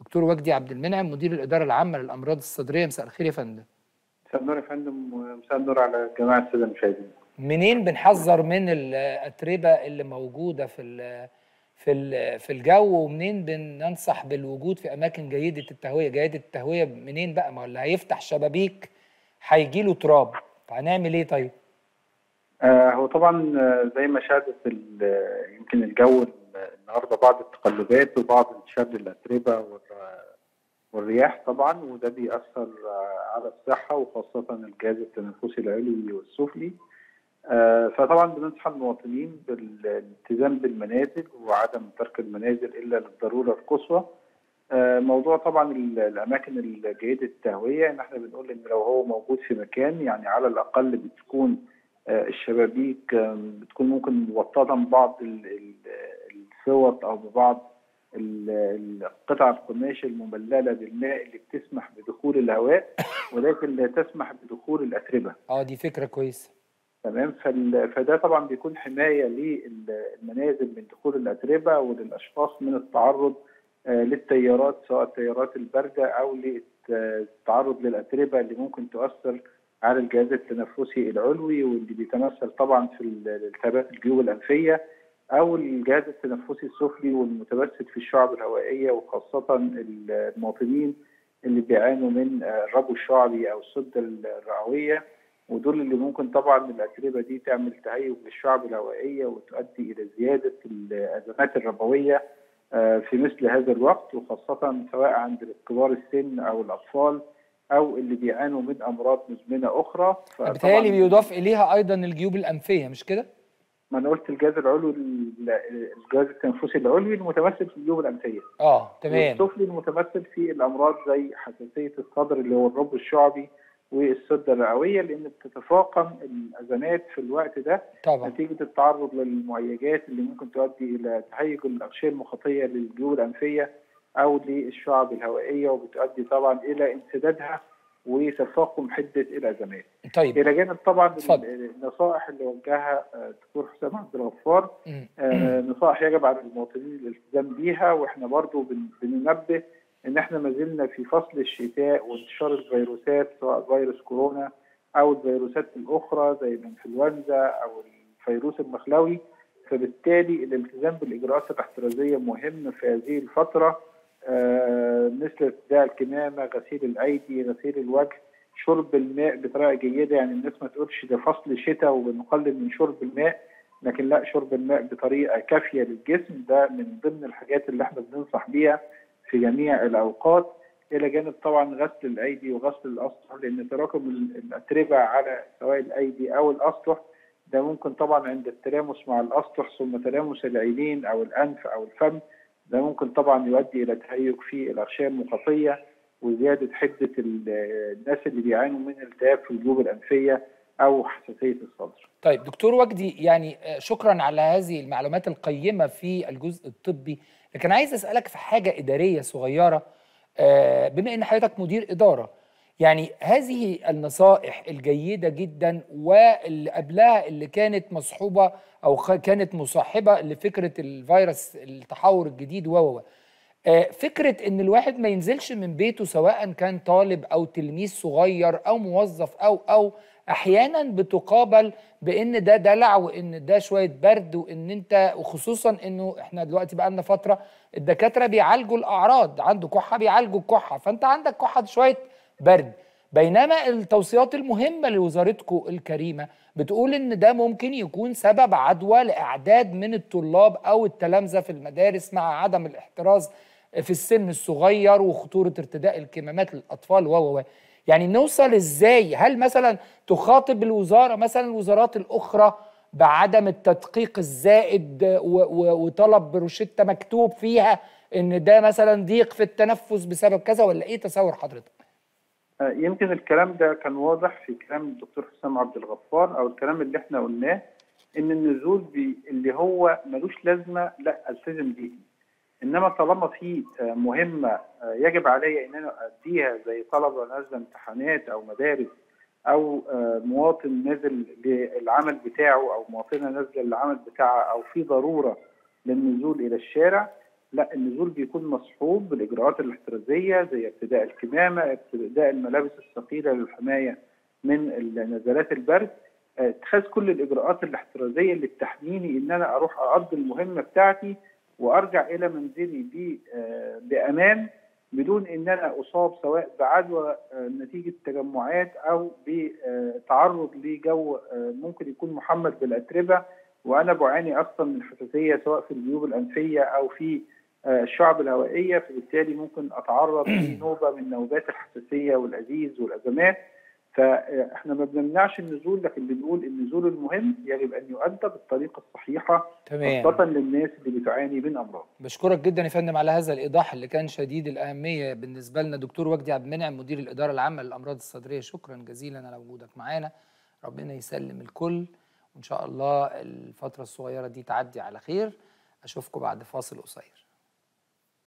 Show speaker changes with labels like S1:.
S1: دكتور وجدي عبد المنعم مدير الاداره العامه للامراض الصدريه مساء الخير يا فندم
S2: مساء النور يا فندم ومساء النور على جميع الساده المشاهدين
S1: منين بنحذر من الاتربه اللي موجوده في ال في ال في الجو ومنين بننصح بالوجود في اماكن جيده التهويه جيده التهويه منين بقى ما اللي هيفتح شبابيك هيجي له تراب فهنعمل ايه طيب
S2: آه هو طبعا آه، زي ما شهدت يمكن الجو النهارده بعض التقلبات وبعض انتشار للاتربه والرياح طبعا وده بيأثر آه، على الصحه وخاصه الجهاز التنفسي العلوي والسفلي آه، فطبعا بننصح المواطنين بالالتزام بالمنازل وعدم ترك المنازل الا للضروره القصوى آه، موضوع طبعا الاماكن الجيده التهويه ان احنا بنقول ان لو هو موجود في مكان يعني على الاقل بتكون آه، الشبابيك بتكون ممكن موطده ببعض الصوت او ببعض القطع القماش المبلله بالماء اللي بتسمح بدخول الهواء ولكن لا تسمح بدخول الاتربه.
S1: اه دي فكره كويسه.
S2: تمام فده طبعا بيكون حمايه للمنازل من دخول الاتربه وللاشخاص من التعرض آه، للتيارات سواء التيارات البارده او للتعرض للاتربه اللي ممكن تؤثر على الجهاز التنفسي العلوي واللي بيتمثل طبعا في التهابات الجيوب الانفيه او الجهاز التنفسي السفلي والمتمثل في الشعب الهوائيه وخاصه المواطنين اللي بيعانوا من الربو الشعبي او السده الرئويه ودول اللي ممكن طبعا الاتربه دي تعمل تهيج للشعب الهوائيه وتؤدي الى زياده الازمات الربويه آه، في مثل هذا الوقت وخاصه سواء عند كبار السن او الاطفال او اللي بيعانوا من امراض مزمنه اخرى
S1: بالتالي بيضاف اليها ايضا الجيوب الانفيه مش كده؟
S2: ما انا قلت الجهاز العلوي الجهاز التنفسي العلوي المتمثل في الجيوب الانفيه
S1: اه تمام
S2: والسفلي المتمثل في الامراض زي حساسيه الصدر اللي هو الرب الشعبي والسده الرئويه لان بتتفاقم الازمات في الوقت ده
S1: طبعا
S2: نتيجه التعرض للمعيجات اللي ممكن تؤدي الى تهيج الاغشيه المخاطيه للجيوب الانفيه او للشعب الهوائيه وبتؤدي طبعا الى انسدادها وتفاقم حده الازمات.
S1: طيب
S2: الى جانب طبعا النصائح اللي وجهها الدكتور آه، حسام عبد الغفار آه نصائح يجب على المواطنين الالتزام بيها واحنا برضو بننبه ان احنا ما زلنا في فصل الشتاء وانتشار الفيروسات سواء فيروس كورونا او الفيروسات الاخرى زي الانفلونزا او الفيروس المخلوي فبالتالي الالتزام بالاجراءات الاحترازيه مهم في هذه الفتره آه مثل ارتداء الكمامه، غسيل الايدي، غسيل الوجه، شرب الماء بطريقه جيده يعني الناس ما تقولش ده فصل شتاء وبنقلل من شرب الماء لكن لا شرب الماء بطريقه كافيه للجسم ده من ضمن الحاجات اللي احنا بننصح بيها في جميع الاوقات الى جانب طبعا غسل الايدي وغسل الاسطح لان تراكم الاتربه على سواء الايدي او الاسطح ده ممكن طبعا عند التلامس مع الاسطح ثم تلامس العينين او الانف او الفم ده ممكن طبعا يؤدي الى تهيج في الاغشيه المخاطيه وزياده حده الناس اللي بيعانوا من التهاب في الجيوب الانفيه او حساسيه الصدر.
S1: طيب دكتور وجدي يعني شكرا على هذه المعلومات القيمه في الجزء الطبي لكن عايز اسالك في حاجه اداريه صغيره آه، بما ان حضرتك مدير اداره يعني هذه النصائح الجيده جدا واللي قبلها اللي كانت مصحوبه او كانت مصاحبه لفكره الفيروس التحور الجديد و آه، فكره ان الواحد ما ينزلش من بيته سواء كان طالب او تلميذ صغير او موظف او او احيانا بتقابل بان ده دلع وان ده شويه برد وان انت وخصوصا انه احنا دلوقتي بقى لنا فتره الدكاتره بيعالجوا الاعراض عنده كحه بيعالجوا الكحه فانت عندك كحه شويه برد بينما التوصيات المهمه لوزارتكم الكريمه بتقول ان ده ممكن يكون سبب عدوى لاعداد من الطلاب او التلامذه في المدارس مع عدم الاحتراز في السن الصغير وخطوره ارتداء الكمامات للاطفال و يعني نوصل ازاي هل مثلا تخاطب الوزاره مثلا الوزارات الاخرى بعدم التدقيق الزائد وطلب بروشته مكتوب فيها ان ده مثلا ضيق في التنفس بسبب كذا ولا ايه تصور حضرتك؟
S2: آه، يمكن الكلام ده كان واضح في كلام الدكتور حسام عبد الغفار او الكلام اللي احنا قلناه ان النزول اللي هو ملوش لازمه لا التزم بيه انما طالما في آه، مهمه آه، يجب علي ان انا اديها زي طلبه نازله امتحانات او مدارس او آه، مواطن نازل للعمل بتاعه او مواطنه نازله للعمل بتاعها او في ضروره للنزول الى الشارع لا النزول بيكون مصحوب بالاجراءات الاحترازيه زي ارتداء الكمامه ارتداء الملابس الثقيله للحمايه من نزلات البرد اتخاذ كل الاجراءات الاحترازيه اللي بتحميني ان انا اروح اقضي المهمه بتاعتي وارجع الى منزلي بامان بدون ان انا اصاب سواء بعدوى نتيجه تجمعات او بتعرض لجو ممكن يكون محمد بالاتربه وانا بعاني اصلا من حساسيه سواء في الجيوب الانفيه او في الشعب الهوائيه فبالتالي ممكن اتعرض لنوبه من نوبات الحساسيه والازيز والازمات فاحنا ما بنمنعش النزول لكن بنقول النزول المهم يجب ان يؤدى بالطريقه الصحيحه
S1: تمام
S2: خاصه للناس اللي بتعاني من امراض.
S1: بشكرك جدا يا فندم على هذا الايضاح اللي كان شديد الاهميه بالنسبه لنا دكتور وجدي عبد المنعم مدير الاداره العامه للامراض الصدريه شكرا جزيلا على وجودك معانا ربنا يسلم الكل وان شاء الله الفتره الصغيره دي تعدي على خير اشوفكم بعد فاصل قصير.